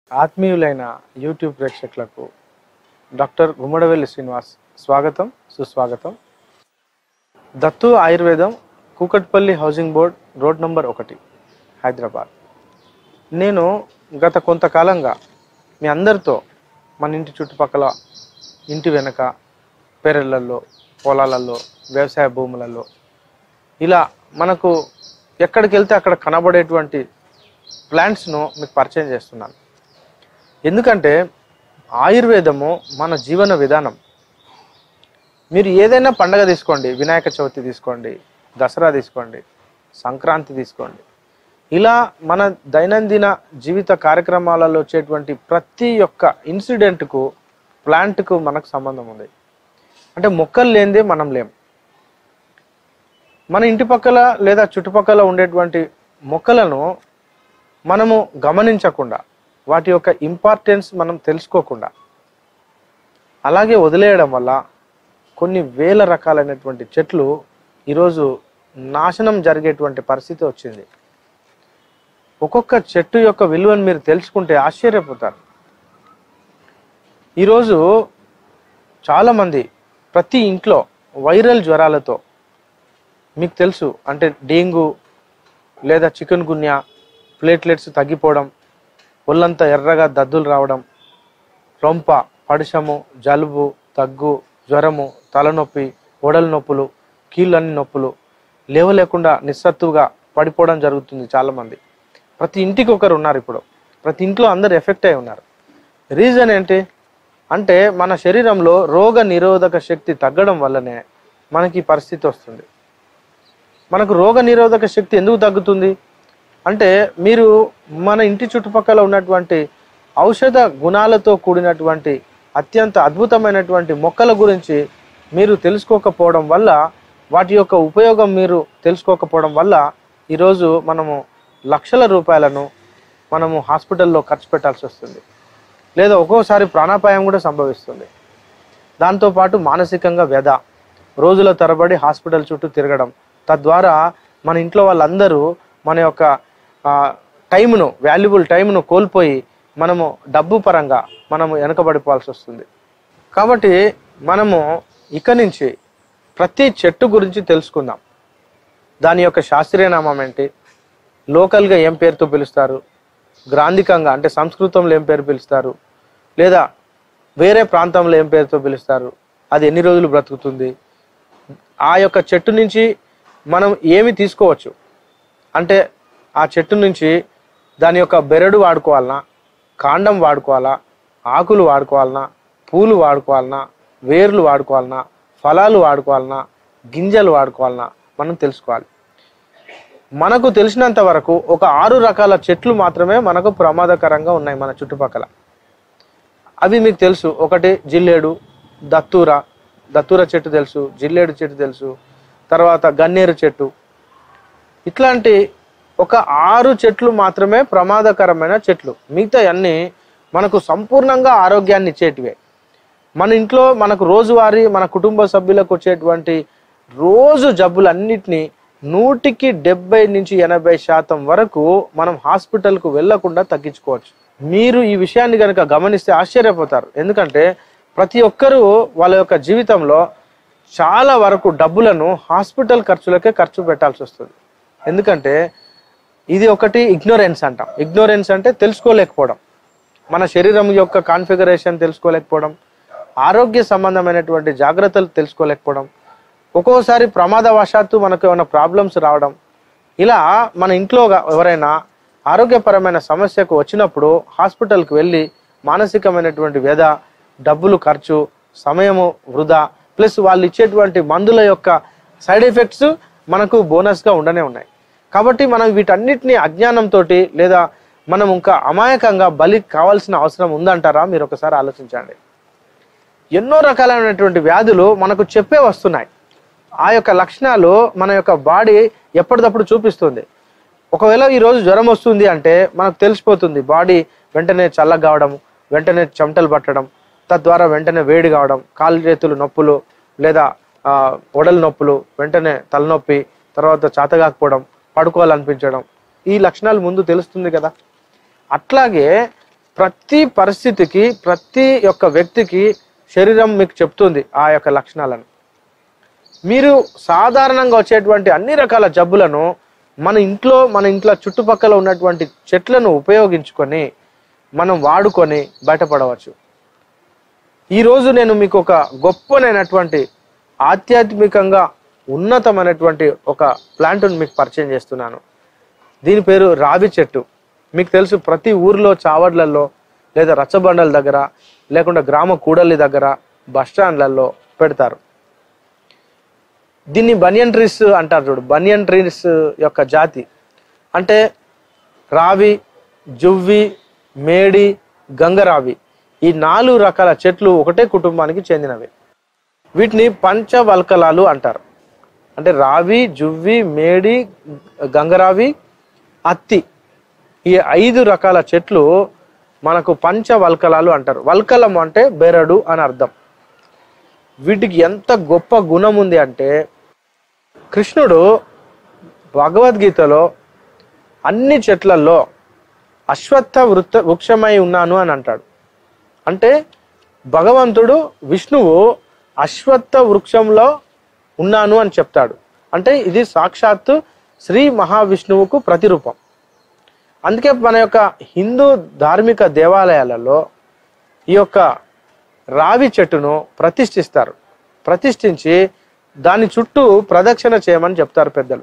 ఆత్మీయులైన YouTube ప్రేక్షకులకు doctor Gummadavelli Srinivas స్వాగతం సుస్వాగతం Dattu Ayurvedam Kukatpally housing board road number ఒకటి హైదరాబాద్ నేను గత కొంతకాలంగా మీ అందరితో మన ఇంటి చుట్టుపక్కల ఇంటి వెనక పెరళ్ళల్లో పొలాలలో వ్యవసాయ భూములలో ఇలా మనకు ఎక్కడికి వెళ్తే అక్కడ కనబడేటువంటి ప్లాంట్స్ను మీకు పరిచయం చేస్తున్నాను ఎందుకంటే ఆయుర్వేదము మన జీవన విధానం మీరు ఏదైనా పండగ తీసుకోండి వినాయక చవితి తీసుకోండి దసరా తీసుకోండి సంక్రాంతి తీసుకోండి ఇలా మన దైనందిన జీవిత కార్యక్రమాలలో వచ్చేటువంటి ప్రతి ఒక్క ఇన్సిడెంట్కు ప్లాంట్కు మనకు సంబంధం ఉంది అంటే మొక్కలు లేనిదే మనం లేం మన ఇంటి పక్కల లేదా చుట్టుపక్కల ఉండేటువంటి మొక్కలను మనము గమనించకుండా వాటి యొక్క ఇంపార్టెన్స్ మనం తెలుసుకోకుండా అలాగే వదిలేయడం వల్ల కొన్ని వేల రకాలైనటువంటి చెట్లు ఈరోజు నాశనం జరిగేటువంటి పరిస్థితి వచ్చింది ఒక్కొక్క చెట్టు యొక్క విలువను మీరు తెలుసుకుంటే ఆశ్చర్యపోతారు ఈరోజు చాలామంది ప్రతి ఇంట్లో వైరల్ జ్వరాలతో మీకు తెలుసు అంటే డెంగ్యూ లేదా చికెన్ గున్యా ప్లేట్లెట్స్ తగ్గిపోవడం ఒళ్ళంతా ఎర్రగా దద్దులు రావడం రొంప పడిశము జలుబు దగ్గు జ్వరము తలనొప్పి ఒడల నొప్పులు కీళ్ళన్ని నొప్పులు లేవలేకుండా నిస్సత్తుగా పడిపోవడం జరుగుతుంది చాలామంది ప్రతి ఇంటికి ఒకరు ఉన్నారు ఇప్పుడు ప్రతి ఇంట్లో అందరు ఎఫెక్ట్ అయి ఉన్నారు రీజన్ ఏంటి అంటే మన శరీరంలో రోగ నిరోధక శక్తి తగ్గడం వల్లనే మనకి ఈ పరిస్థితి వస్తుంది మనకు రోగ నిరోధక శక్తి ఎందుకు తగ్గుతుంది అంటే మీరు మన ఇంటి చుట్టుపక్కల ఉన్నటువంటి ఔషధ గుణాలతో కూడినటువంటి అత్యంత అద్భుతమైనటువంటి మొక్కల గురించి మీరు తెలుసుకోకపోవడం వల్ల వాటి యొక్క ఉపయోగం మీరు తెలుసుకోకపోవడం వల్ల ఈరోజు మనము లక్షల రూపాయలను మనము హాస్పిటల్లో ఖర్చు పెట్టాల్సి వస్తుంది లేదా ఒక్కోసారి ప్రాణాపాయం కూడా సంభవిస్తుంది దాంతోపాటు మానసికంగా వ్యధ రోజుల తరబడి హాస్పిటల్ చుట్టూ తిరగడం తద్వారా మన ఇంట్లో వాళ్ళందరూ మన యొక్క ఆ, టైంను వాల్యుబుల్ టైంను కోల్పోయి మనము డబ్బు పరంగా మనము వెనకబడిపోవాల్సి వస్తుంది కాబట్టి మనము ఇక నుంచి ప్రతి చెట్టు గురించి తెలుసుకుందాం దాని యొక్క శాస్త్రీయ నామం ఏంటి లోకల్గా ఏం పేరుతో పిలుస్తారు గ్రాంధికంగా అంటే సంస్కృతంలో ఏం పేరు పిలుస్తారు లేదా వేరే ప్రాంతంలో ఏం పేరుతో పిలుస్తారు అది ఎన్ని రోజులు బ్రతుకుతుంది ఆ యొక్క చెట్టు నుంచి మనం ఏమి తీసుకోవచ్చు అంటే ఆ చెట్టు నుంచి దాని యొక్క బెరడు వాడుకోవాలనా కాండం వాడుకోవాలా ఆకులు వాడుకోవాలనా పూలు వాడుకోవాలనా వేర్లు వాడుకోవాలనా ఫలాలు వాడుకోవాలనా గింజలు వాడుకోవాలనా మనం తెలుసుకోవాలి మనకు తెలిసినంత వరకు ఒక ఆరు రకాల చెట్లు మాత్రమే మనకు ప్రమాదకరంగా ఉన్నాయి మన చుట్టుపక్కల అవి మీకు తెలుసు ఒకటి జిల్లేడు దత్తూర దత్తూర చెట్టు తెలుసు జిల్లేడు చెట్టు తెలుసు తర్వాత గన్నేరు చెట్టు ఇట్లాంటి ఒక ఆరు చెట్లు మాత్రమే ప్రమాదకరమైన చెట్లు మిగతా అన్నీ మనకు సంపూర్ణంగా ఆరోగ్యాన్ని ఇచ్చేటివే మన ఇంట్లో మనకు రోజువారీ మన కుటుంబ సభ్యులకు వచ్చేటువంటి రోజు జబ్బులన్నిటినీ నూటికి డెబ్బై నుంచి ఎనభై శాతం వరకు మనం హాస్పిటల్కు వెళ్లకుండా తగ్గించుకోవచ్చు మీరు ఈ విషయాన్ని కనుక గమనిస్తే ఆశ్చర్యపోతారు ఎందుకంటే ప్రతి ఒక్కరూ వాళ్ళ యొక్క జీవితంలో చాలా వరకు డబ్బులను హాస్పిటల్ ఖర్చులకే ఖర్చు పెట్టాల్సి వస్తుంది ఎందుకంటే ఇది ఒకటి ఇగ్నోరెన్స్ అంటాం ఇగ్నోరెన్స్ అంటే తెలుసుకోలేకపోవడం మన శరీరం యొక్క కాన్ఫిగరేషన్ తెలుసుకోలేకపోవడం ఆరోగ్య సంబంధమైనటువంటి జాగ్రత్తలు తెలుసుకోలేకపోవడం ఒక్కోసారి ప్రమాదవశాత్తు మనకు ఏమైనా ప్రాబ్లమ్స్ రావడం ఇలా మన ఇంట్లో గా- ఎవరైనా ఆరోగ్యపరమైన సమస్యకు వచ్చినప్పుడు హాస్పిటల్కి వెళ్ళి మానసికమైనటువంటి వ్యధ డబ్బులు ఖర్చు సమయము వృధా ప్లస్ వాళ్ళు ఇచ్చేటువంటి మందుల యొక్క సైడ్ ఎఫెక్ట్స్ మనకు బోనస్గా ఉండనే ఉన్నాయి కాబట్టి మనం వీటన్నిటిని అజ్ఞానంతో లేదా మనం ఇంకా అమాయకంగా బలి కావాల్సిన అవసరం ఉందంటారా మీరు ఒకసారి ఆలోచించండి ఎన్నో రకాలైనటువంటి వ్యాధులు మనకు చెప్పే వస్తున్నాయి ఆ యొక్క లక్షణాలు మన యొక్క బాడీ ఎప్పటికప్పుడు చూపిస్తుంది ఒకవేళ ఈ రోజు జ్వరం వస్తుంది అంటే మనకు తెలిసిపోతుంది బాడీ వెంటనే చల్లగా కావడం వెంటనే చెమటలు పట్టడం తద్వారా వెంటనే వేడి కావడం కాళ్ళు చేతులు నొప్పులు లేదా ఆ, ఒడలు నొప్పులు వెంటనే తలనొప్పి తర్వాత చాతగాకపోవడం పడుకోవాలనిపించడం ఈ లక్షణాలు ముందు తెలుస్తుంది కదా అట్లాగే ప్రతి పరిస్థితికి ప్రతి యొక్క వ్యక్తికి శరీరం మీకు చెప్తుంది ఆ యొక్క లక్షణాలను మీరు సాధారణంగా వచ్చేటువంటి అన్ని రకాల జబ్బులను మన ఇంట్లో మన ఇంట్లో చుట్టుపక్కల ఉన్నటువంటి చెట్లను ఉపయోగించుకొని మనం వాడుకొని బయటపడవచ్చు ఈరోజు నేను మీకు ఒక గొప్పనైనటువంటి ఆధ్యాత్మికంగా ఉన్నతమైనటువంటి ఒక ప్లాంట్ను మీకు పరిచయం చేస్తున్నాను దీని పేరు రావి చెట్టు మీకు తెలుసు ప్రతి ఊర్లో చావడ్లలో లేదా రచ్చబండల దగ్గర లేకుండా గ్రామ కూడలి దగ్గర బస్ స్టాండ్లలో పెడతారు దీన్ని బనియన్ ట్రీస్ అంటారు చూడు బనియన్ ట్రీస్ యొక్క జాతి అంటే రావి జువ్వి మేడి గంగరావి ఈ నాలుగు రకాల చెట్లు ఒకటే కుటుంబానికి చెందినవి వీటిని పంచవల్కలాలు అంటారు అంటే రావి జువ్వి మేడి గంగరావి అత్తి ఈ ఐదు రకాల చెట్లు మనకు పంచవల్కలాలు అంటారు వల్కలం అంటే బెరడు అని అర్థం వీటికి ఎంత గొప్ప గుణం ఉంది అంటే కృష్ణుడు భగవద్గీతలో అన్ని చెట్లలో అశ్వత్థ వృత్త వృక్షమై ఉన్నాను అని అంటాడు అంటే భగవంతుడు విష్ణువు అశ్వత్థ వృక్షంలో ఉన్నాను అని చెప్తాడు అంటే ఇది సాక్షాత్తు శ్రీ మహావిష్ణువుకు ప్రతిరూపం అందుకే మన యొక్క హిందూ ధార్మిక దేవాలయాలలో ఈ యొక్క రావి చెట్టును ప్రతిష్ఠిస్తారు ప్రతిష్ఠించి దాని చుట్టూ ప్రదక్షిణ చేయమని చెప్తారు పెద్దలు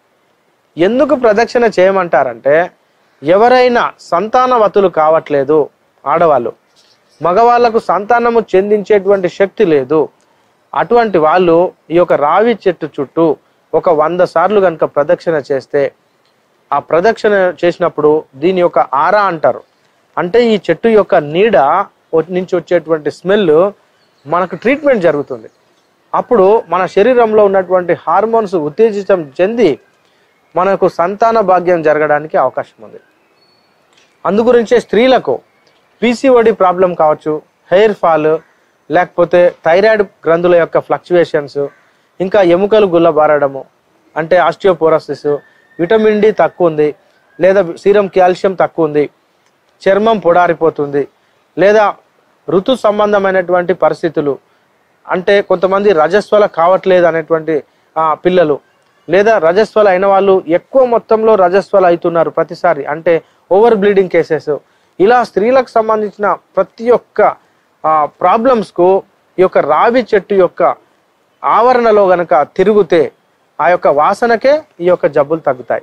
ఎందుకు ప్రదక్షిణ చేయమంటారంటే ఎవరైనా సంతానవతులు కావట్లేదు ఆడవాళ్ళు మగవాళ్ళకు సంతానము చెందించేటువంటి శక్తి లేదు అటువంటి వాళ్ళు ఈ యొక్క రావి చెట్టు చుట్టూ ఒక వంద సార్లు కనుక ప్రదక్షిణ చేస్తే ఆ ప్రదక్షిణ చేసినప్పుడు దీని యొక్క ఆరా అంటారు అంటే ఈ చెట్టు యొక్క నీడ వ- నుంచి వచ్చేటువంటి స్మెల్ మనకు ట్రీట్మెంట్ జరుగుతుంది అప్పుడు మన శరీరంలో ఉన్నటువంటి హార్మోన్స్ ఉత్తేజితం చెంది మనకు సంతాన భాగ్యం జరగడానికి అవకాశం ఉంది అందుగురించే స్త్రీలకు పీసీఓడి ప్రాబ్లం కావచ్చు హెయిర్ ఫాల్ లేకపోతే థైరాయిడ్ గ్రంథుల యొక్క ఫ్లక్చువేషన్స్ ఇంకా ఎముకలు గుల్లబారడము అంటే ఆస్టియోపోరోసిస్ విటమిన్ డి తక్కువ ఉంది లేదా సీరం కాల్షియం తక్కువ ఉంది చర్మం పొడారిపోతుంది లేదా ఋతు సంబంధమైనటువంటి పరిస్థితులు అంటే కొంతమంది రజస్వల కావట్లేదు అనేటువంటి ఆ, పిల్లలు లేదా రజస్వల అయిన వాళ్ళు ఎక్కువ మొత్తంలో రజస్వల అవుతున్నారు ప్రతిసారి అంటే ఓవర్ బ్లీడింగ్ కేసెస్ ఇలా స్త్రీలకు సంబంధించిన ప్రతి ఒక్క ప్రాబ్లమ్స్కు ఈ యొక్క రావి చెట్టు యొక్క ఆవరణలో గనక తిరుగుతే ఆ యొక్క వాసనకే ఈ యొక్క జబ్బులు తగ్గుతాయి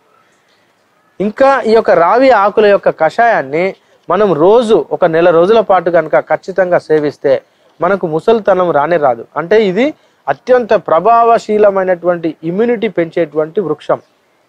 ఇంకా ఈ యొక్క రావి ఆకుల యొక్క కషాయాన్ని మనం రోజు ఒక నెల రోజుల పాటు కనుక ఖచ్చితంగా సేవిస్తే మనకు ముసలితనం రానే రాదు అంటే ఇది అత్యంత ప్రభావశీలమైనటువంటి ఇమ్యూనిటీ పెంచేటువంటి వృక్షం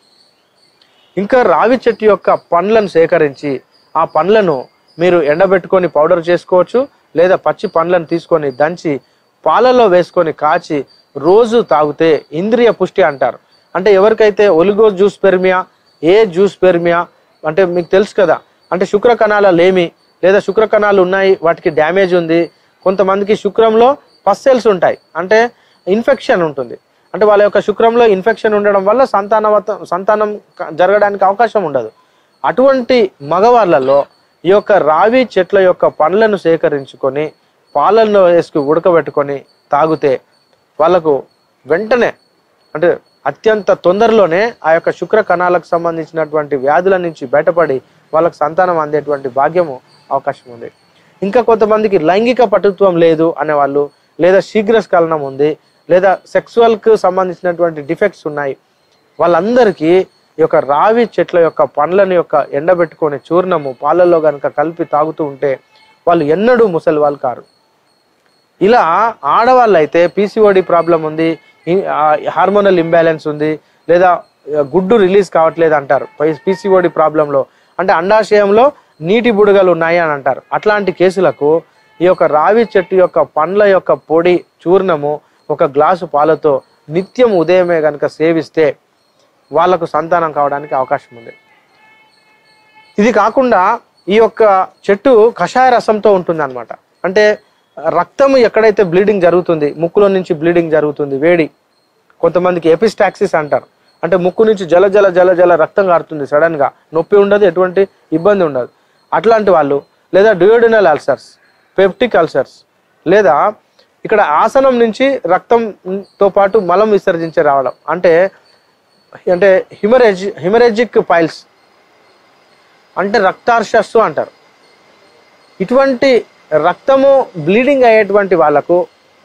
ఇంకా రావి చెట్టు యొక్క పండ్లను సేకరించి ఆ పండ్లను మీరు ఎండబెట్టుకొని పౌడర్ చేసుకోవచ్చు లేదా పచ్చి పండ్లను తీసుకొని దంచి పాలలో వేసుకొని కాచి రోజు తాగితే ఇంద్రియ పుష్టి అంటారు అంటే ఎవరికైతే oligozoospermia azoospermia అంటే మీకు తెలుసు కదా అంటే శుక్ర కణాల లేమి లేదా శుక్ర కణాలు ఉన్నాయి వాటికి డ్యామేజ్ ఉంది కొంతమందికి శుక్రంలో పస్సెల్స్ ఉంటాయి అంటే ఇన్ఫెక్షన్ ఉంటుంది అంటే వాళ్ళ యొక్క శుక్రంలో ఇన్ఫెక్షన్ ఉండడం వల్ల సంతానవత సంతానం క- జరగడానికి అవకాశం ఉండదు అటువంటి మగవాళ్ళలో ఈ యొక్క రావి చెట్ల యొక్క పండ్లను సేకరించుకొని పాలల్లో వేసుకు ఉడకబెట్టుకొని తాగితే వాళ్ళకు వెంటనే అంటే అత్యంత తొందరలోనే ఆ యొక్క శుక్ర కణాలకు సంబంధించినటువంటి వ్యాధుల నుంచి బయటపడి వాళ్ళకు సంతానం అందేటువంటి భాగ్యము అవకాశం ఉంది ఇంకా కొంతమందికి లైంగిక పటుత్వం లేదు అనేవాళ్ళు లేదా శీఘ్రస్ఖలనం ఉంది లేదా సెక్సువల్కి సంబంధించినటువంటి డిఫెక్ట్స్ ఉన్నాయి వాళ్ళందరికీ ఈ యొక్క రావి చెట్ల యొక్క పండ్లను యొక్క ఎండబెట్టుకొని చూర్ణము పాలల్లో కనుక కలిపి తాగుతూ ఉంటే వాళ్ళు ఎన్నడూ ముసలి వాళ్ళు కారు ఇలా ఆడవాళ్ళు అయితే పీసీఓడి ప్రాబ్లం ఉంది హార్మోనల్ ఇంబ్యాలెన్స్ ఉంది లేదా ఆ, గుడ్డు రిలీజ్ కావట్లేదు అంటారు పీసీఓడి ప్రాబ్లంలో అంటే అండాశయంలో నీటి బుడగలు ఉన్నాయి అని అంటారు అట్లాంటి కేసులకు ఈ యొక్క రావి చెట్టు యొక్క పండ్ల యొక్క పొడి చూర్ణము ఒక గ్లాసు పాలతో నిత్యం ఉదయమే కనుక సేవిస్తే వాళ్ళకు సంతానం కావడానికి అవకాశం ఉంది ఇది కాకుండా ఈ యొక్క చెట్టు కషాయ రసంతో ఉంటుంది అనమాట అంటే రక్తం ఎక్కడైతే బ్లీడింగ్ జరుగుతుంది ముక్కులో నుంచి బ్లీడింగ్ జరుగుతుంది వేడి కొంతమందికి ఎపిస్టాక్సిస్ అంటారు అంటే ముక్కు నుంచి జల జల జల జల రక్తం కారుతుంది సడన్ గా నొప్పి ఉండదు ఎటువంటి ఇబ్బంది ఉండదు అట్లాంటి వాళ్ళు లేదా డ్యూయోడినల్ అల్సర్స్ పెప్టిక్ అల్సర్స్ లేదా ఇక్కడ ఆసనం నుంచి రక్తంతో పాటు మలం విసర్జించే రావడం అంటే అంటే హిమరేజ్ హిమరేజిక్ పైల్స్ అంటే రక్తార్షస్సు అంటారు ఇటువంటి రక్తము బ్లీడింగ్ అయ్యేటువంటి వాళ్ళకు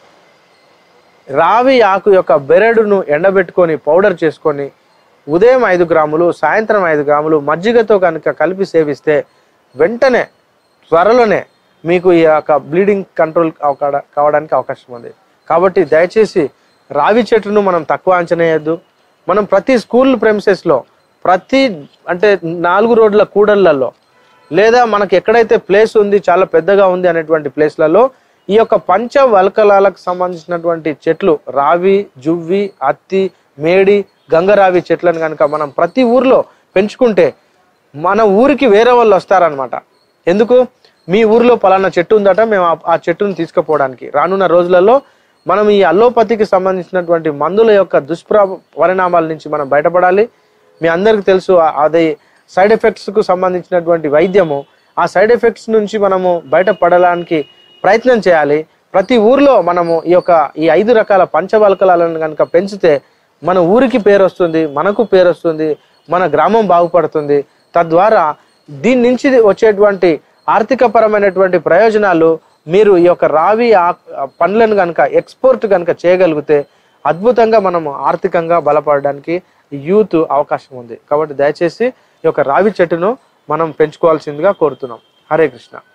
రావి ఆకు యొక్క బెరడును ఎండబెట్టుకొని పౌడర్ చేసుకొని ఉదయం ఐదు గ్రాములు సాయంత్రం ఐదు గ్రాములు మజ్జిగతో కనుక కలిపి సేవిస్తే వెంటనే త్వరలోనే మీకు ఈ యొక్క బ్లీడింగ్ కంట్రోల్ అవకాడ- కావడానికి అవకాశం ఉంది కాబట్టి దయచేసి రావి చెట్టును మనం తక్కువ అంచనా వేయద్దు మనం ప్రతి స్కూల్ ప్రెమిసెస్లో ప్రతి అంటే నాలుగు రోడ్ల కూడళ్లలో లేదా మనకి ఎక్కడైతే ప్లేస్ ఉంది చాలా పెద్దగా ఉంది అనేటువంటి ప్లేస్లలో ఈ యొక్క పంచ వల్కలాలకు సంబంధించినటువంటి చెట్లు రావి జువ్వి అత్తి మేడి గంగరావి చెట్లను కనుక మనం ప్రతి ఊర్లో పెంచుకుంటే మన ఊరికి వేరే వాళ్ళు వస్తారనమాట ఎందుకు మీ ఊర్లో పలానా చెట్టు ఉందట మేము ఆ- ఆ చెట్టును తీసుకుపోవడానికి రానున్న రోజులలో మనం ఈ అల్లోపతికి సంబంధించినటువంటి మందుల యొక్క దుష్ప్ర పరిణామాల నుంచి మనం బయటపడాలి మీ అందరికీ తెలుసు ఆ- అది సైడ్ ఎఫెక్ట్స్కు సంబంధించినటువంటి వైద్యము ఆ సైడ్ ఎఫెక్ట్స్ నుంచి మనము బయటపడడానికి ప్రయత్నం చేయాలి ప్రతి ఊర్లో మనము ఈ యొక్క ఈ ఐదు రకాల పంచవల్కలాలను కనుక పెంచితే మన ఊరికి పేరు వస్తుంది మనకు పేరు వస్తుంది మన గ్రామం బాగుపడుతుంది తద్వారా దీని నుంచి వచ్చేటువంటి ఆర్థిక పరమైనటువంటి ప్రయోజనాలు మీరు ఈ యొక్క రావి ఆక్- పండ్లను కనుక ఎక్స్పోర్ట్ కనుక చేయగలిగితే అద్భుతంగా మనము ఆర్థికంగా బలపడడానికి యూత్ అవకాశం ఉంది కాబట్టి దయచేసి ఈ యొక్క రావి చెట్టును మనం పెంచుకోవాల్సిందిగా కోరుతున్నాం హరే కృష్ణ